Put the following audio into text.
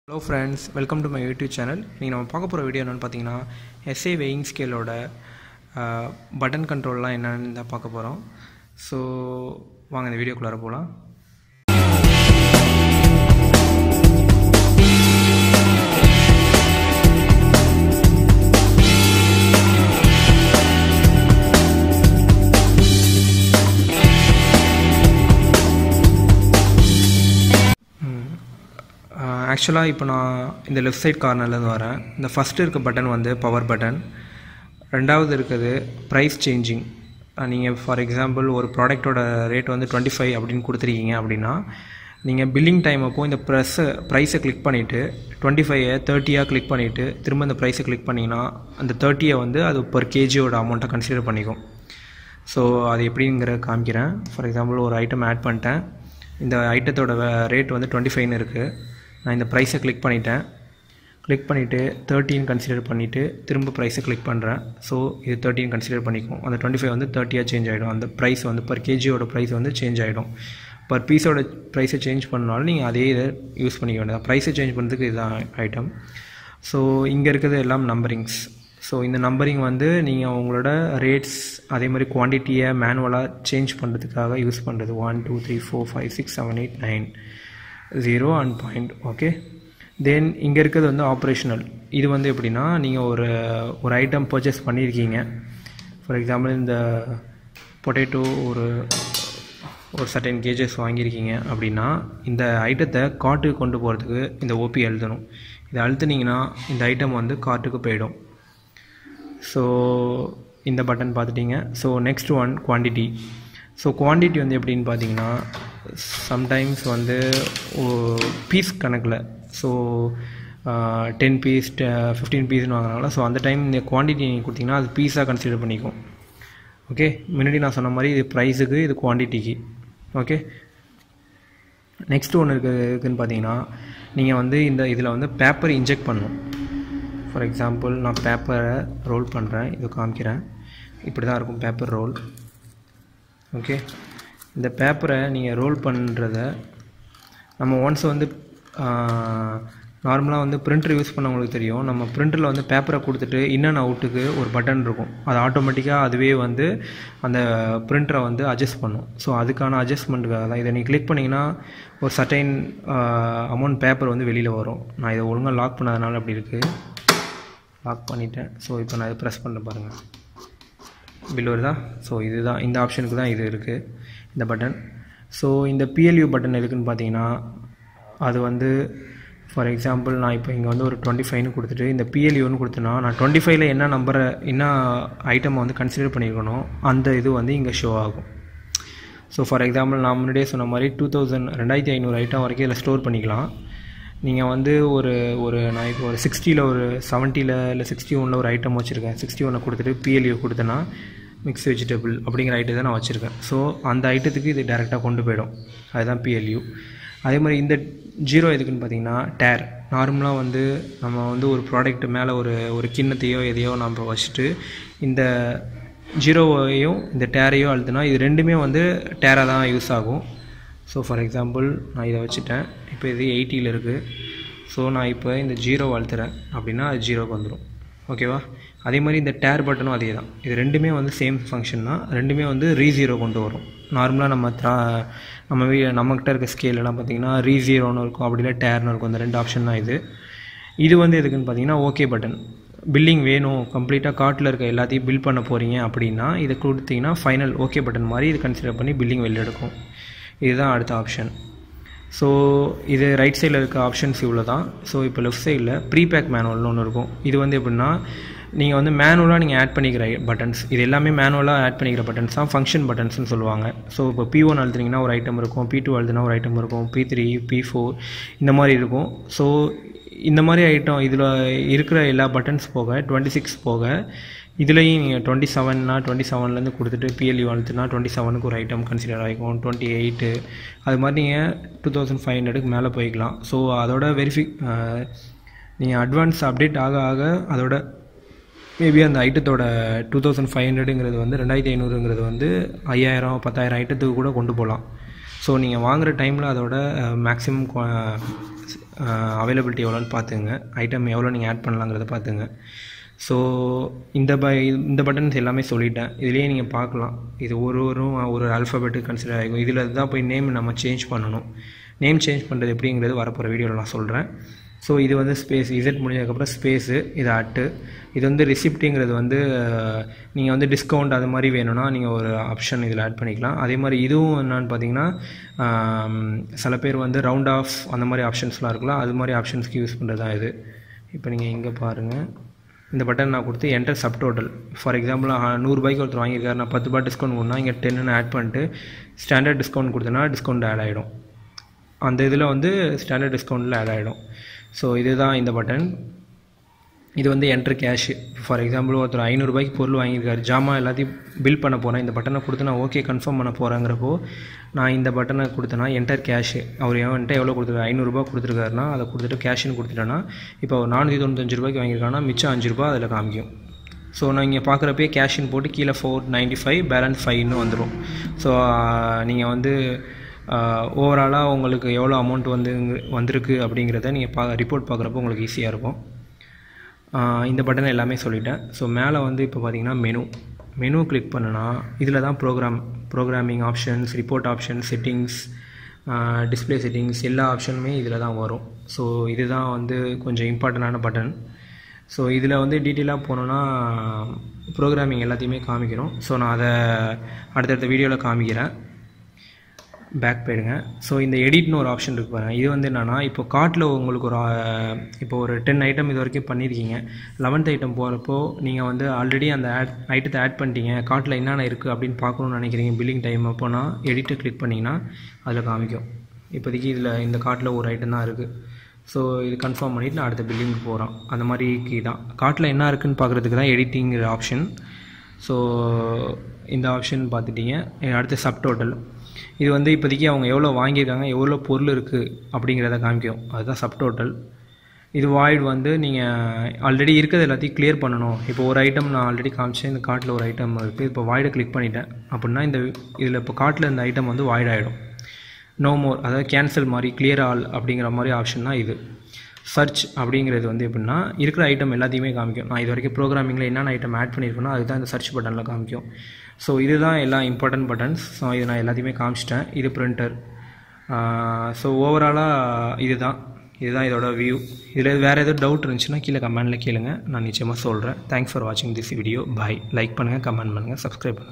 hello friends welcome to my YouTube channel நீங்கள் நம்ம பார்க்க போகிற வீடியோ என்னென்னு பார்த்தீங்கன்னா எஸ்ஏ வெயிங் ஸ்கேலோட பட்டன் கண்ட்ரோல்லாம் என்னென்னு தான் பார்க்க போகிறோம் ஸோ வாங்க இந்த வீடியோக்குள்ளார போகலாம் ஆக்சுவலாக இப்போ நான் இந்த லெஃப்ட் சைட் கார்னர்லேருந்து வரேன் இந்த ஃபஸ்ட்டு இருக்க பட்டன் வந்து பவர் பட்டன் ரெண்டாவது இருக்குது ப்ரைஸ் சேஞ்சிங் நீங்கள் ஃபார் எக்ஸாம்பிள் ஒரு ப்ராடக்ட்டோட ரேட் வந்து டுவெண்ட்டி ஃபைவ் அப்படின்னு கொடுத்துருக்கீங்க அப்படின்னா நீங்கள் பில்லிங் டைம் அப்போ இந்த ப்ரெஸ்ஸை ப்ரைஸை கிளிக் பண்ணிவிட்டு டுவெண்ட்டி ஃபைவை தேர்ட்டியாக கிளிக் பண்ணிவிட்டு திரும்ப இந்த ப்ரைஸை கிளிக் பண்ணிங்கன்னா அந்த தேர்ட்டியை வந்து அது பர் கேஜியோட அமௌண்ட்டை கன்சிடர் பண்ணிக்கும் ஸோ அது எப்படிங்கிற காமிக்கிறேன் ஃபார் எக்ஸாம்பிள் ஒரு ஐட்டம் ஆட் பண்ணிட்டேன் இந்த ஐட்டத்தோட ரேட் வந்து டுவெண்ட்டி ஃபைவ்னு இருக்குது நான் இந்த ப்ரைஸை கிளிக் பண்ணிட்டேன் கிளிக் பண்ணிவிட்டு தேர்ட்டின் கன்சிடர் பண்ணிவிட்டு திரும்ப ப்ரைஸை கிளிக் பண்ணுறேன் ஸோ இது தேர்ட்டின் கன்சிடர் பண்ணிக்கும் அந்த டுவெண்ட்டி ஃபைவ் வந்து தேர்ட்டியாக சேஞ்ச் ஆகிடும் அந்த ப்ரைஸ் வந்து பர் கேஜியோட ப்ரைஸ் வந்து சேஞ்ச் ஆகிடும் பர் பீஸோட ப்ரைஸை சேஞ்ச் பண்ணாலும் நீங்கள் அதே இதை யூஸ் பண்ணிக்க வேண்டியது ப்ரைஸை சேஞ்ச் பண்ணுறதுக்கு இதுதான் ஐட்டம் ஸோ இங்கே இருக்கிறது எல்லாம் நம்பரிங்ஸ் ஸோ இந்த நம்பரிங் வந்து நீங்கள் உங்களோட ரேட்ஸ் அதே மாதிரி குவான்டிட்டியை மேனுவலாக சேஞ்ச் பண்ணுறதுக்காக யூஸ் பண்ணுறது one two three four five six seven eight nine zero and point okay then இங்கே இருக்கிறது வந்து ஆப்ரேஷனல் இது வந்து எப்படின்னா நீங்கள் ஒரு ஒரு ஐட்டம் பர்ச்சேஸ் பண்ணியிருக்கீங்க ஃபார் எக்ஸாம்பிள் இந்த பொட்டேட்டோ ஒரு ஒரு சர்டன் கேஜஸ் வாங்கியிருக்கீங்க அப்படின்னா இந்த ஐட்டத்தை காட்டுக்கு கொண்டு போகிறதுக்கு இந்த ஓபி எழுதணும் இதை அழுத்துனீங்கன்னா இந்த ஐட்டம் வந்து காட்டுக்கு போயிடும் ஸோ இந்த பட்டன் பார்த்துட்டிங்க so next one quantity so quantity வந்து எப்படின்னு பார்த்தீங்கன்னா சம்டைம்ஸ் வந்து பீஸ் கணக்கில் ஸோ டென் பீஸ் ஃபிஃப்டீன் பீஸ்னு வாங்கினாங்களா ஸோ அந்த டைம் இந்த குவான்டிட்டி நீங்கள் கொடுத்தீங்கன்னா அது பீஸாக கன்சிடர் பண்ணிக்கும் ஓகே முன்னாடி நான் சொன்ன மாதிரி இது ப்ரைஸுக்கு இது குவான்டிட்டிக்கு ஓகே நெக்ஸ்ட் ஒன்று இருக்குது இருக்குதுன்னு பார்த்தீங்கன்னா நீங்கள் வந்து இந்த இதில் வந்து பேப்பர் இன்ஜெக்ட் பண்ணணும் ஃபார் எக்ஸாம்பிள் நான் பேப்பரை ரோல் பண்ணுறேன் இது காமிக்கிறேன் இப்படி தான் இருக்கும் பேப்பர் ரோல் ஓகே இந்த பேப்பரை நீங்கள் ரோல் பண்ணுறத நம்ம ஒன்ஸ் வந்து நார்மலாக வந்து பிரிண்டர் யூஸ் பண்ணவங்களுக்கு தெரியும் நம்ம பிரிண்டரில் வந்து பேப்பரை கொடுத்துட்டு இன் அண்ட் அவுட்டுக்கு ஒரு பட்டன் இருக்கும் அது ஆட்டோமேட்டிக்காக அதுவே வந்து அந்த பிரிண்டரை வந்து அட்ஜஸ்ட் பண்ணும் ஸோ அதுக்கான அட்ஜஸ்ட்மெண்ட்டுக்காக தான் இதை நீங்கள் கிளிக் பண்ணிங்கன்னா ஒரு சர்டைன் அமௌண்ட் பேப்பர் வந்து வெளியில் வரும் நான் இதை ஒழுங்காக லாக் பண்ணாதனால அப்படி இருக்குது லாக் பண்ணிட்டேன் ஸோ இப்போ நான் இதை ப்ரெஸ் பண்ண பாருங்கள் பில் வருதா ஸோ இதுதான் இந்த ஆப்ஷனுக்கு தான் இது இருக்குது இந்த பட்டன் ஸோ இந்த பிஎல்யூ பட்டன் எதுக்குன்னு பார்த்தீங்கன்னா அது வந்து ஃபார் எக்ஸாம்பிள் நான் இப்போ இங்கே வந்து ஒரு டுவெண்ட்டி ஃபைவ்னு கொடுத்துட்டு இந்த பிஎல்யூன்னு கொடுத்தேன்னா நான் டுவெண்ட்டி ஃபைவ்ல என்ன நம்பரை என்ன ஐட்டமை வந்து கன்சிடர் பண்ணியிருக்கணும் அந்த இது வந்து இங்கே ஷோ ஆகும் ஸோ ஃபார் எக்ஸாம்பிள் நான் முன்னாடியே சொன்ன மாதிரி டூ தௌசண்ட் ரெண்டாயிரத்தி ஐநூறு ஐட்டம் வரைக்கும் இதில் ஸ்டோர் பண்ணிக்கலாம் நீங்கள் வந்து ஒரு ஒரு நான் இப்போ ஒரு சிக்ஸ்டியில் ஒரு செவன்ட்டியில் இல்லை சிக்ஸ்டி ஒனில் ஒரு ஐட்டம் வச்சுருக்கேன் சிக்ஸ்டி ஒன்னை கொடுத்துட்டு பிஎல்யூ கொடுத்தேன்னா மிக்ஸ் வெஜிடபிள் அப்படிங்கிற ஐட்டத்தை நான் வச்சுருக்கேன் ஸோ அந்த ஐட்டத்துக்கு இது டேரெக்டாக கொண்டு போயிடும் அதுதான் பிஎல்யூ அதே மாதிரி இந்த ஜீரோ எதுக்குன்னு பார்த்தீங்கன்னா டேர் நார்மலாக வந்து நம்ம வந்து ஒரு ப்ராடக்ட் மேலே ஒரு ஒரு கிண்ணத்தையோ எதையோ நம்ம வச்சுட்டு இந்த ஜீரோவையும் இந்த டேரையோ அழுத்தினா இது ரெண்டுமே வந்து டேராக தான் யூஸ் ஆகும் ஸோ ஃபார் எக்ஸாம்பிள் நான் இதை வச்சுட்டேன் இப்போ இது எயிட்டியில் இருக்குது ஸோ நான் இப்போ இந்த ஜீரோ அழுத்துறேன் அப்படின்னா அது ஜீரோக்கு வந்துடும் ஓகேவா அதே மாதிரி இந்த டேர் பட்டனும் அதே தான் இது ரெண்டுமே வந்து சேம் ஃபங்க்ஷன் தான் ரெண்டுமே வந்து ரீ ஜீரோ கொண்டு வரும் நார்மலாக நம்ம த்ரா நம்ம வீ நம்மக்கிட்ட இருக்க ஸ்கேலெலாம் பார்த்திங்கன்னா ரீ ஜீரோன்னு இருக்கும் அப்படி இல்லை டேர்னு இருக்கும் அந்த ரெண்டு ஆப்ஷன் தான் இது இது வந்து எதுக்குன்னு பார்த்தீங்கன்னா ஓகே பட்டன் பில்லிங் வேணும் கம்ப்ளீட்டாக கார்ட்டில் இருக்க எல்லாத்தையும் பில் பண்ண போகிறீங்க அப்படின்னா இதை கொடுத்தீங்கன்னா ஃபைனல் ஓகே பட்டன் மாதிரி இது கன்சிடர் பண்ணி பில்லிங் வெளில எடுக்கும் இதுதான் அடுத்த ஆப்ஷன் ஸோ இது ரைட் சைடில் இருக்க ஆப்ஷன்ஸ் இவ்வளோ தான் ஸோ இப்போ லெஃப்ட் சைடில் ப்ரீபேக் மேனுவல்னு ஒன்று இருக்கும் இது வந்து எப்படின்னா நீங்கள் வந்து மேனுவலாக நீங்கள் ஆட் பண்ணிக்கிற பட்டன்ஸ் இது எல்லாமே மேனுவலாக ஆட் பண்ணிக்கிற பட்டன்ஸ் தான் ஃபங்க்ஷன் பட்டன்ஸ்னு சொல்லுவாங்க ஸோ இப்போ பி ஒன் அழுத்துனீங்கன்னா ஒரு ஐட்டம் இருக்கும் பி டூ அழுத்துனா ஒரு ஐட்டம் இருக்கும் பி த்ரீ பி ஃபோர் இந்த மாதிரி இருக்கும் ஸோ இந்த மாதிரி ஐட்டம் இதில் இருக்கிற எல்லா பட்டன்ஸ் போக டுவெண்ட்டி சிக்ஸ் போக இதுலேயும் நீங்கள் டுவெண்ட்டி செவன்னா டுவெண்ட்டி செவன்லேருந்து கொடுத்துட்டு பிஎல்யூ அழுத்துனா டுவெண்ட்டி செவனுக்கு ஒரு ஐட்டம் கன்சிடர் ஆகிக்கும் டுவெண்ட்டி எயிட்டு அது மாதிரி நீங்கள் டூ தௌசண்ட் ஃபைவ் ஹண்ட்ரடுக்கு மேலே போய்க்கலாம் ஸோ அதோட வெரிஃபி நீங்கள் அட்வான்ஸ் அப்டேட் ஆக ஆக அதோட மேபி அந்த ஐட்டத்தோட டூ தௌசண்ட் ஃபைவ் ஹண்ட்ரடுங்கிறது வந்து ரெண்டாயிரத்தி ஐநூறுங்கிறது வந்து ஐயாயிரம் பத்தாயிரம் ஐட்டத்துக்கு கூட கொண்டு போகலாம் ஸோ நீங்கள் வாங்குகிற டைமில் அதோட மேக்ஸிமம் அவைலபிலிட்டி எவ்வளோன்னு பார்த்துங்க ஐட்டம் எவ்வளோ நீங்கள் ஆட் பண்ணலாங்கிறத பார்த்துங்க ஸோ இந்த ப இந்த பட்டன்ஸ் எல்லாமே சொல்லிட்டேன் இதுலேயே நீங்கள் பார்க்கலாம் இது ஒரு ஒரு ஒரு ஆல்ஃபபெட்டு கன்சிடர் ஆகிக்கும் இதில் தான் போய் நேம் நம்ம சேஞ்ச் பண்ணணும் நேம் சேஞ்ச் பண்ணுறது எப்படிங்கிறது வரப்போகிற வீடியோவில் நான் சொல்கிறேன் ஸோ இது வந்து ஸ்பேஸ் இசட் முடிஞ்சதுக்கப்புறம் ஸ்பேஸு இது அட்டு இது வந்து ரிசிப்ட்டுங்கிறது வந்து நீங்கள் வந்து டிஸ்கவுண்ட் அது மாதிரி வேணும்னா நீங்கள் ஒரு ஆப்ஷன் இதில் ஆட் பண்ணிக்கலாம் அதே மாதிரி இதுவும் என்னன்னு பார்த்தீங்கன்னா சில பேர் வந்து ரவுண்ட் ஆஃப் அந்த மாதிரி ஆப்ஷன்ஸ்லாம் இருக்குல்ல அது மாதிரி ஆப்ஷன்ஸ்க்கு யூஸ் பண்ணுறது தான் இது இப்போ நீங்கள் இங்கே பாருங்கள் இந்த பட்டன் நான் கொடுத்து enter sub total for example நூறுரூபாய்க்கு ஒருத்தர் வாங்கியிருக்காரு நான் பத்து ரூபாய் டிஸ்கவுண்ட் கொடுனா இங்கே டென்னு ஆட் பண்ணிட்டு ஸ்டாண்டர்ட் டிஸ்கவுண்ட் கொடுத்தனா டிஸ்கவுண்ட் ஆட் ஆகிடும் அந்த இதில் வந்து ஸ்டாண்டர்ட் டிஸ்கவுண்ட்டில் ஆட் ஆகிடும் ஸோ இதுதான் இந்த பட்டன் இது வந்து என்ட்ரு கேஷு ஃபார் எக்ஸாம்பிள் ஒருத்தர் ஐநூறுரூபாய்க்கு பொருள் வாங்கியிருக்காரு ஜாமான் எல்லாத்தையும் பில் பண்ண போகிறேன் இந்த பட்டனை கொடுத்து நான் ஓகே கன்ஃபார்ம் பண்ண போகிறேங்கிறப்போ நான் இந்த பட்டனை கொடுத்தேன்னா என்டர் கேஷு அவர் என்கிட்ட எவ்வளோ கொடுத்துருக்காரு ஐநூறுரூபா கொடுத்துருக்காருனா அதை கொடுத்துட்டு கேஷுன்னு கொடுத்துட்டேன்னா இப்போ நானூற்றி தொண்ணூத்தஞ்சு ரூபாய்க்கு வாங்கியிருக்காங்கன்னா மிச்சம் அஞ்சு ரூபா அதில் காமிக்கும் ஸோ நான் இங்கே பார்க்குறப்பே கேஷின் போட்டு கீழே ஃபோர் நைன்ட்டி ஃபைவ் பேலன்ஸ் ஃபைவ்னு வந்துடும் ஸோ நீங்கள் வந்து ஓவராலாக உங்களுக்கு எவ்வளோ அமௌண்ட் வந்து வந்திருக்கு அப்படிங்கிறத நீங்கள் பா ரிப்போர்ட் பார்க்குறப்போ உங்களுக்கு ஈஸியாக இருக்கும் இந்த பட்டனை எல்லாமே சொல்லிட்டேன் ஸோ மேலே வந்து இப்போ பார்த்தீங்கன்னா மெனு மெனு கிளிக் பண்ணுனா இதில் தான் program programming options report option settings display settings எல்லா ஆப்ஷனுமே இதில் தான் வரும் ஸோ இதுதான் வந்து கொஞ்சம் இம்பார்ட்டண்டான பட்டன் ஸோ இதில் வந்து டீட்டெயிலாக போனோன்னா ப்ரோக்ராமிங் எல்லாத்தையுமே காமிக்கிறோம் ஸோ நான் அதை அடுத்தடுத்த வீடியோவில் காமிக்கிறேன் பேக் போயிடுங்க ஸோ இந்த எடிட்னு ஒரு ஆப்ஷன் இருக்கு பாருங்கள் இது வந்து என்னென்னா இப்போ கார்ட்டில் உங்களுக்கு ஒரு இப்போ ஒரு டென் ஐட்டம் இது வரைக்கும் பண்ணியிருக்கீங்க லெவன்த் ஐட்டம் போகிறப்போ நீங்கள் வந்து ஆல்ரெடி அந்த ஆட் ஐட்டத்தை ஆட் பண்ணிட்டீங்க கார்ட்டில் என்னென்ன இருக்குது அப்படின்னு பார்க்கணுன்னு நினைக்கிறீங்க பில்லிங் டைம் அப்போனா எடிட்டை கிளிக் பண்ணிங்கன்னா அதில் காமிக்கும் இப்போதைக்கு இதில் இந்த கார்ட்டில் ஒரு ஐட்டம் தான் இருக்குது ஸோ இது கன்ஃபார்ம் பண்ணிவிட்டு நான் அடுத்த பில்லிங்க்கு போகிறோம் அந்த மாதிரி கீ தான் கார்ட்டில் என்ன இருக்குதுன்னு பார்க்குறதுக்கு தான் எடிட்டிங்கிற ஆப்ஷன் ஸோ இந்த ஆப்ஷன் பார்த்துட்டீங்க அடுத்து சப் டோட்டல் இது வந்து இப்போதைக்கு அவங்க எவ்வளோ வாங்கியிருக்காங்க எவ்வளோ பொருள் இருக்குது அப்படிங்கிறத காமிக்கும் அதுதான் சப் டோட்டல் இது வாய்டு வந்து நீங்கள் ஆல்ரெடி இருக்கிறது எல்லாத்தையும் கிளியர் பண்ணணும் இப்போ ஒரு ஐட்டம் நான் ஆல்ரெடி காமிச்சேன் இந்த கார்ட்டில் ஒரு ஐட்டம் இருக்குது இப்போ வாய்டை கிளிக் பண்ணிட்டேன் அப்படின்னா இந்த இதில் இப்போ கார்ட்டில் இந்த ஐட்டம் வந்து வாய்ட் ஆகிடும் நோ மோர் அதாவது கேன்சல் மாதிரி கிளியர் ஆல் அப்படிங்கிற மாதிரி ஆப்ஷன் தான் இது சர்ச் அப்படிங்கிறது வந்து எப்படின்னா இருக்கிற ஐட்டம் எல்லாத்தையுமே காமிக்கும் நான் இது வரைக்கும் ப்ரோக்ராமிங்கில் என்னென்ன ஐட்டம் ஆட் பண்ணியிருக்கேனோ அதுதான் இந்த சர்ச் பட்டனில் காமிக்கும் ஸோ இதுதான் எல்லா இம்பார்ட்டன்ட் பட்டன்ஸ் ஸோ இது நான் எல்லாத்தையுமே காமிச்சிட்டேன் இது பிரிண்டர் ஸோ ஓவராலாக இதுதான் இதுதான் இதோட வியூ இதில் வேறு எதுவும் டவுட் இருந்துச்சுன்னா கீழே கமெண்டில் கேளுங்க நான் நிச்சயமாக சொல்கிறேன் தேங்க்ஸ் ஃபார் வாட்சிங் திஸ் வீடியோ பாய் லைக் பண்ணுங்கள் கமெண்ட் பண்ணுங்கள் சப்ஸ்கிரைப் பண்ணுங்கள்